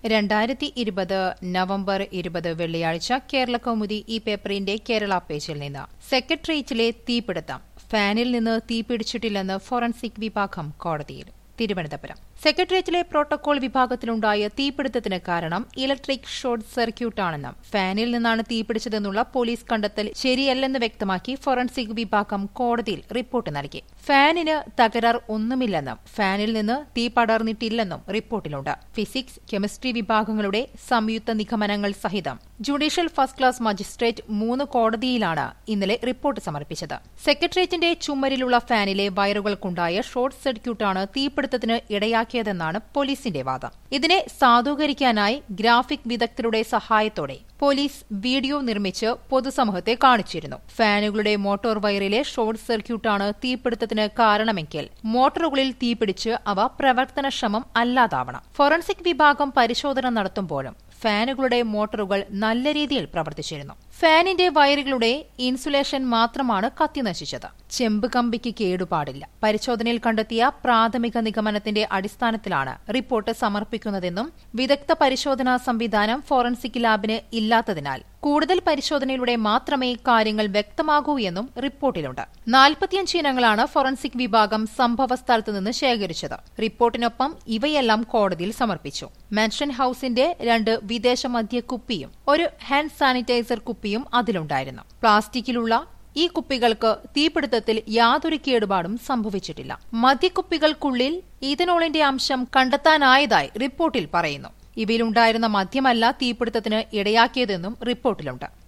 രണ്ടായിരത്തി ഇരുപത് നവംബർ ഇരുപത് വെള്ളിയാഴ്ച കേരള കൗമുദി ഈ പേപ്പറിന്റെ കേരള പേജിൽ നിന്ന് സെക്രട്ടേറിയറ്റിലെ തീപിടുത്തം ഫാനിൽ നിന്ന് തീപിടിച്ചിട്ടില്ലെന്ന് ഫോറൻസിക് വിഭാഗം കോടതിയിൽ തിരുവനന്തപുരം സെക്രട്ടേറിയറ്റിലെ പ്രോട്ടോകോൾ വിഭാഗത്തിലുണ്ടായ തീപിടുത്തത്തിന് കാരണം ഇലക്ട്രിക് ഷോർട്ട് സർക്യൂട്ടാണെന്നും ഫാനിൽ നിന്നാണ് തീപിടിച്ചതെന്നുള്ള പോലീസ് കണ്ടെത്തൽ ശരിയല്ലെന്ന് വ്യക്തമാക്കി ഫോറൻസിക് വിഭാഗം കോടതിയിൽ റിപ്പോർട്ട് നൽകി ഫാനിന് തകരാർ ഒന്നുമില്ലെന്നും ഫാനിൽ നിന്ന് തീ പടർന്നിട്ടില്ലെന്നും റിപ്പോർട്ടിലുണ്ട് ഫിസിക്സ് കെമിസ്ട്രി വിഭാഗങ്ങളുടെ സംയുക്ത നിഗമനങ്ങൾ സഹിതം ജുഡീഷ്യൽ ഫസ്റ്റ് ക്ലാസ് മജിസ്ട്രേറ്റ് മൂന്ന് കോടതിയിലാണ് ഇന്നലെ റിപ്പോർട്ട് സമർപ്പിച്ചത് സെക്രട്ടേറിയറ്റിന്റെ ചുമരിലുള്ള ഫാനിലെ വയറുകൾക്കുണ്ടായ ഷോർട്ട് സർക്യൂട്ടാണ് തീപിടുത്തത്തിന് ഇടയാക്കിയതെന്നാണ് പോലീസിന്റെ വാദം ഇതിനെ സാധൂകരിക്കാനായി ഗ്രാഫിക് വിദഗ്ധരുടെ സഹായത്തോടെ പോലീസ് വീഡിയോ നിർമ്മിച്ച് പൊതുസമൂഹത്തെ കാണിച്ചിരുന്നു ഫാനുകളുടെ മോട്ടോർ വയറിലെ ഷോർട്ട് സർക്യൂട്ടാണ് തീപിടുത്തത്തിന് കാരണമെങ്കിൽ മോട്ടോറുകളിൽ തീപിടിച്ച് അവ പ്രവർത്തനക്ഷമം അല്ലാതാവണം ഫോറൻസിക് വിഭാഗം പരിശോധന നടത്തുമ്പോഴും ഫാനുകളുടെ മോട്ടോറുകൾ നല്ല രീതിയിൽ പ്രവർത്തിച്ചിരുന്നു ഫാനിന്റെ വയറുകളുടെ ഇൻസുലേഷൻ മാത്രമാണ് കത്തിനശിച്ചത് ചെമ്പ് കമ്പിക്ക് കേടുപാടില്ല പരിശോധനയിൽ കണ്ടെത്തിയ പ്രാഥമിക നിഗമനത്തിന്റെ അടിസ്ഥാനത്തിലാണ് റിപ്പോർട്ട് സമർപ്പിക്കുന്നതെന്നും വിദഗ്ധ പരിശോധനാ സംവിധാനം ഫോറൻസിക് ലാബിന് ഇല്ലാത്തതിനാൽ കൂടുതൽ പരിശോധനയിലൂടെ മാത്രമേ കാര്യങ്ങൾ വ്യക്തമാകൂ എന്നും റിപ്പോർട്ടിലുണ്ട് നാൽപ്പത്തിയഞ്ച് ഇനങ്ങളാണ് ഫോറൻസിക് വിഭാഗം സംഭവ സ്ഥലത്ത് നിന്ന് ശേഖരിച്ചത് റിപ്പോർട്ടിനൊപ്പം ഇവയെല്ലാം കോടതിയിൽ സമർപ്പിച്ചു മെൻഷൻ ഹൌസിന്റെ രണ്ട് വിദേശ മദ്യ കുപ്പിയും ഒരു ഹാൻഡ് സാനിറ്റൈസർ കുപ്പിയും അതിലുണ്ടായിരുന്നു പ്ലാസ്റ്റിക്കിലുള്ള ഈ കുപ്പികൾക്ക് തീപിടുത്തത്തിൽ യാതൊരു കേടുപാടും സംഭവിച്ചിട്ടില്ല മദ്യക്കുപ്പികൾക്കുള്ളിൽ ഈഥനോളിന്റെ അംശം കണ്ടെത്താനായതായി റിപ്പോർട്ടിൽ പറയുന്നു ഇവയിലുണ്ടായിരുന്ന മദ്യമല്ല തീപിടുത്തത്തിന് ഇടയാക്കിയതെന്നും റിപ്പോർട്ടിലുണ്ട്